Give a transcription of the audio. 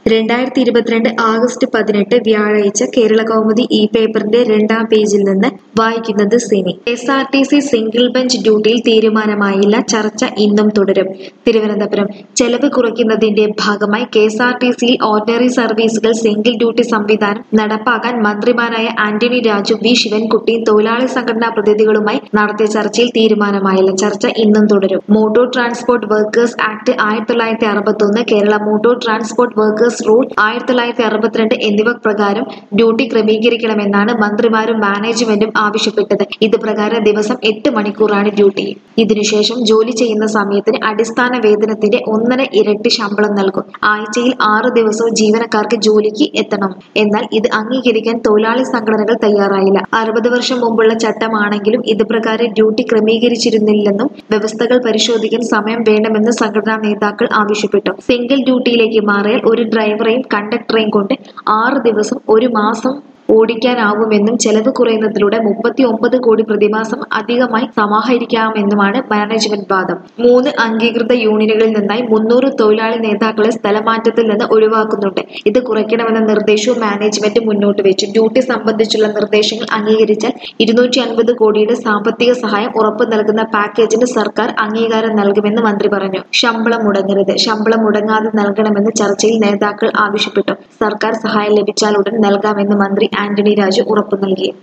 രണ്ടായിരത്തി ഇരുപത്തിരണ്ട് ആഗസ്റ്റ് പതിനെട്ട് വ്യാഴാഴ്ച കേരള കൗമുദി ഇ പേപ്പറിന്റെ രണ്ടാം പേജിൽ നിന്ന് വായിക്കുന്നത് Cini S R T C single bench ഡ്യൂട്ടിയിൽ തീരുമാനമായില്ല ചർച്ച ഇന്നും തുടരും തിരുവനന്തപുരം ചെലവ് കുറയ്ക്കുന്നതിന്റെ ഭാഗമായി കെ എസ് ആർ ടി സിയിൽ ഓർഡിനറി സർവീസുകൾ സിംഗിൾ ഡ്യൂട്ടി സംവിധാനം നടപ്പാക്കാൻ മന്ത്രിമാരായ ആന്റണി രാജു വി ശിവൻകുട്ടിയും തൊഴിലാളി സംഘടനാ പ്രതിനിധികളുമായി നടത്തിയ ചർച്ചയിൽ തീരുമാനമായില്ല ചർച്ച ഇന്നും തുടരും മോട്ടോർ ട്രാൻസ്പോർട്ട് വർക്കേഴ്സ് ആക്ട് ആയിരത്തി തൊള്ളായിരത്തി അറുപത്തൊന്ന് Kerala motor transport workers rule ആയിരത്തി തൊള്ളായിരത്തി അറുപത്തിരണ്ട് എന്നിവ പ്രകാരം ഡ്യൂട്ടി ക്രമീകരിക്കണമെന്നാണ് മന്ത്രിമാരും മാനേജ്മെന്റും ആവശ്യപ്പെട്ടത് ഇത് പ്രകാരം ദിവസം എട്ട് മണിക്കൂറാണ് ഡ്യൂട്ടി ഇതിനുശേഷം ജോലി ചെയ്യുന്ന സമയത്തിന് അടിസ്ഥാന വേതനത്തിന്റെ ഒന്നര ഇരട്ടി ശമ്പളം നൽകും ആഴ്ചയിൽ ആറ് ദിവസവും ജീവനക്കാർക്ക് ജോലിക്ക് എത്തണം എന്നാൽ ഇത് അംഗീകരിക്കാൻ തൊഴിലാളി സംഘടനകൾ തയ്യാറായില്ല അറുപത് വർഷം മുമ്പുള്ള ചട്ടമാണെങ്കിലും ഇത് പ്രകാരം ഡ്യൂട്ടി ക്രമീകരിച്ചിരുന്നില്ലെന്നും വ്യവസ്ഥകൾ പരിശോധിക്കാൻ സമയം വേണമെന്ന് സംഘടനാ നേതാക്കൾ ആവശ്യപ്പെട്ടു സിംഗിൾ ഡ്യൂട്ടിയിലേക്ക് മാറിയാൽ ഒരു ഡ്രൈവറെയും കണ്ടക്ടറെയും കൊണ്ട് ആറ് ദിവസം ഒരു മാസം ഓടിക്കാനാവുമെന്നും ചെലവ് കുറയുന്നതിലൂടെ മുപ്പത്തി ഒമ്പത് കോടി പ്രതിമാസം അധികമായി സമാഹരിക്കാമെന്നുമാണ് മാനേജ്മെന്റ് വാദം മൂന്ന് അംഗീകൃത യൂണിയനുകളിൽ നിന്നായി മുന്നൂറ് തൊഴിലാളി നേതാക്കളെ സ്ഥലമാറ്റത്തിൽ നിന്ന് ഒഴിവാക്കുന്നുണ്ട് ഇത് കുറയ്ക്കണമെന്ന നിർദ്ദേശവും മാനേജ്മെന്റ് മുന്നോട്ട് വെച്ചു ഡ്യൂട്ടി സംബന്ധിച്ചുള്ള നിർദ്ദേശങ്ങൾ അംഗീകരിച്ചാൽ ഇരുന്നൂറ്റി അൻപത് കോടിയുടെ സാമ്പത്തിക സഹായം ഉറപ്പു നൽകുന്ന പാക്കേജിന് സർക്കാർ അംഗീകാരം നൽകുമെന്ന് മന്ത്രി പറഞ്ഞു ശമ്പളം മുടങ്ങരുത് ശമ്പളം മുടങ്ങാതെ നൽകണമെന്ന് ചർച്ചയിൽ നേതാക്കൾ ആവശ്യപ്പെട്ടു സർക്കാർ സഹായം ലഭിച്ചാലുടൻ നൽകാമെന്ന് മന്ത്രി ആന്റണി രാജു ഉറപ്പു നൽകി